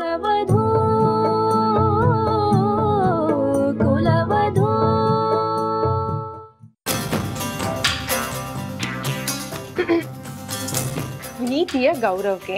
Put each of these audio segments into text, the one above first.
ಕುಲವಧೂ ಕುಲವಧೂ ಪ್ರೀತಿಯ ಗೌರವ್ಗೆ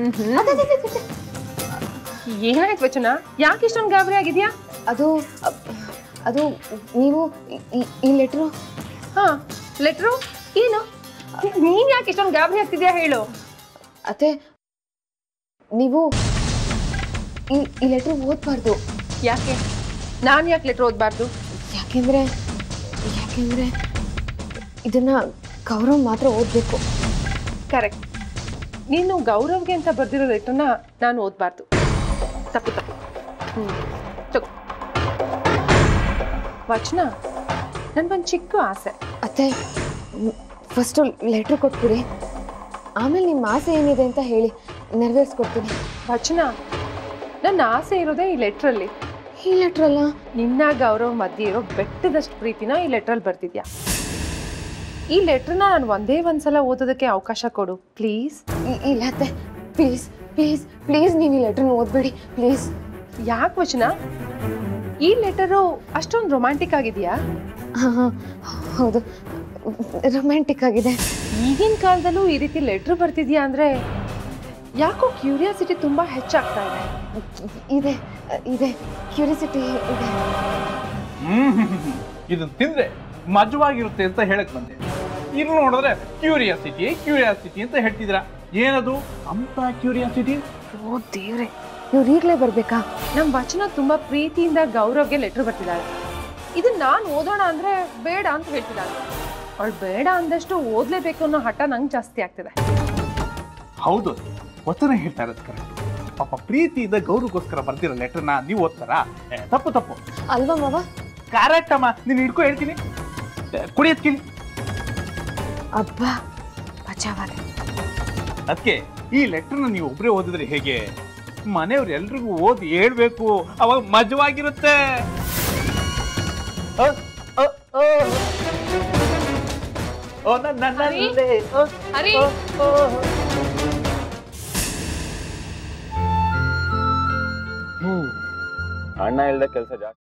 ಏನಾಯ್ತು ವಚನ ಯಾಕೆ ಇಷ್ಟೊಂದು ಗಾಬರಿ ಆಗಿದ್ಯಾ ಅದು ಅ- ಅದು ನೀವು ಈ- ಈ- ಈ ಲೆಟ್ರು ಹಾ ಲೆಟ್ರು ಏನು ನೀನ್ ಯಾಕೆ ಇಷ್ಟೊಂದು ಗಾಬರಿ ಆಗ್ತಿದ್ಯಾ ಹೇಳು ಅತ್ತೆ ನೀವು ಈ ಈ ಲೆಟ್ರ್ ಓದಬಾರ್ದು ಯಾಕೆ ನಾನ್ ಯಾಕೆ ಲೆಟ್ರ್ ಓದ್ಬಾರ್ದು ಯಾಕೆಂದ್ರೆ ಯಾಕೆಂದ್ರೆ ಇದನ್ನ ಗೌರವ್ ಮಾತ್ರ ಓದಬೇಕು ಕರೆಕ್ಟ್ ನೀನು ಗೌರವ್ಗೆ ಅಂತ ಬರ್ದಿರೋ ಲೆಟ್ರನ್ನ ನಾನು ಓದ್ಬಾರ್ದು ತಪ್ಪು ತಪ್ಪು ಹ್ಮ್ ತಗೋ ವಚನ ನನ್ಗೊಂದು ಚಿಕ್ಕ ಆಸೆ ಅತ್ತೆ ಫಸ್ಟು ಲೆಟ್ರ್ ಕೊಟ್ಬಿಡಿ ಆಮೇಲೆ ನಿಮ್ಮ ಆಸೆ ಏನಿದೆ ಅಂತ ಹೇಳಿ ನೆರವೇರಿಸ್ಕೊಡ್ತೀನಿ ವಚನ ನನ್ನ ಆಸೆ ಇರೋದೇ ಈ ಲೆಟ್ರಲ್ಲಿ ಈ ಲೆಟ್ರಲ್ಲ ನಿನ್ನ ಗೌರವ್ ಮಧ್ಯೆ ಇರೋ ಬೆಟ್ಟದಷ್ಟು ಪ್ರೀತಿನ ಈ ಲೆಟ್ರಲ್ಲಿ ಬರ್ತಿದ್ಯಾ ಈ ಲೆಟ್ರನ್ನ ನಾನು ಒಂದೇ ಒಂದ್ಸಲ ಓದೋದಕ್ಕೆ ಅವಕಾಶ ಕೊಡು ಪ್ಲೀಸ್ ಇ- ಇಲ್ಲ ಅತ್ತೆ ಪ್ಲೀಸ್ ಪ್ಲೀಸ್ ಪ್ಲೀಸ್ ನೀವು ಈ ಲೆಟ್ರನ್ನ ಓದ್ಬೇಡಿ ಪ್ಲೀಸ್ ಯಾಕೆ ವಚನ ಈ ಲೆಟರು ಅಷ್ಟೊಂದು ರೊಮ್ಯಾಂಟಿಕ್ ಆಗಿದೆಯಾ ಹಾಂ ಹಾಂ ಹೌದು ರೊಮ್ಯಾಂಟಿಕ್ ಆಗಿದೆ ಈಗಿನ ಕಾಲದಲ್ಲೂ ಈ ರೀತಿ ಲೆಟ್ರ್ ಬರ್ತಿದ್ಯಾ ಅಂದ್ರೆ ಯಾಕೋ ಕ್ಯೂರಿಯಾಸಿಟಿ ತುಂಬಾ ಹೆಚ್ಚಾಗ್ತಾ ಇದೆ ಇದೆ ಇದೆ ಕ್ಯೂರಿಯಾಸಿಟಿ ಇದೆ ಹ್ಮ್ ಇದನ್ನ ತಿಂದ್ರೆ ಮಜವಾಗಿರುತ್ತೆ ಅಂತ ಹೇಳಕ್ ಬಂದೆ ಇಲ್ಲಿ ನೋಡಿದ್ರೆ ಕ್ಯೂರಿಯಾಸಿಟಿ ಕ್ಯೂರಿಯಾಸಿಟಿ ಅಂತ ಹೇಳ್ತಿದ್ರ ಏನದು ಅಂತ ಕ್ಯೂರಿಯಾಸಿಟಿ ಓ ದೇವ್ರೆ ಇವ್ರು ಈಗಲೇ ಬರಬೇಕಾ ನಮ್ಮ ವಚನ ತುಂಬಾ ಪ್ರೀತಿಯಿಂದ ಗೌರವ್ಗೆ ಲೆಟ್ರ್ ಬರ್ತಿದ್ದಾಳೆ ಇದನ್ನ ನಾನು ಓದೋಣ ಅಂದ್ರೆ ಬೇಡ ಅಂತ ಹೇಳ್ತಿದ್ದಾಳೆ ಅವಳು ಬೇಡ ಅಂದಷ್ಟು ಓದ್ಲೇಬೇಕು ಅನ್ನೋ ಹಠ ನಂಗೆ ಜಾಸ್ತಿ ಆಗ್ತಿದೆ ಹೌದು ವಚನ ಹೇಳ್ತಾ ಇರೋದು ಕರೆಕ್ಟ್ ಪಾಪ ಪ್ರೀತಿಯಿಂದ ಗೌರವಕ್ಕೋಸ್ಕರ ಬರ್ದಿರೋ ಲೆಟರ್ನ ನೀವು ಓದ್ತಾರಾ ಏ, ತಪ್ಪು ತಪ್ಪು ಅಲ್ವಾ ಮಾವ ಕರೆಕ್ಟ್ ಅಮ್ಮ ನೀನು ಹಿಡ್ಕೊ ಹೇಳ್ತೀನಿ ಕುಡಿಯೋದ್ ಕೇಳಿ ಅಬ್ಬ ಬಚಾವಾದೆ ಅದಕ್ಕೆ ಈ ಲೆಟರ್ನ ನೀವು ಒಬ್ಬರೇ ಓದಿದ್ರೆ ಹೇಗೆ ಮನೆಯವ್ರು ಎಲ್ರಿಗೂ ಓದಿ ಹೇಳ್ಬೇಕು ಅವಾಗ ಮಜವಾಗಿರುತ್ತೆ ಅ, ಅ, ಅ. ಓ, ನನ್ನ- ನನ್ನ- ಹರಿ? ಓ, ಹರಿ? ಓ, ಓ. ಅಣ್ಣ ಇಲ್ದ ಕೆಲಸ ಜಾಸ್ತಿ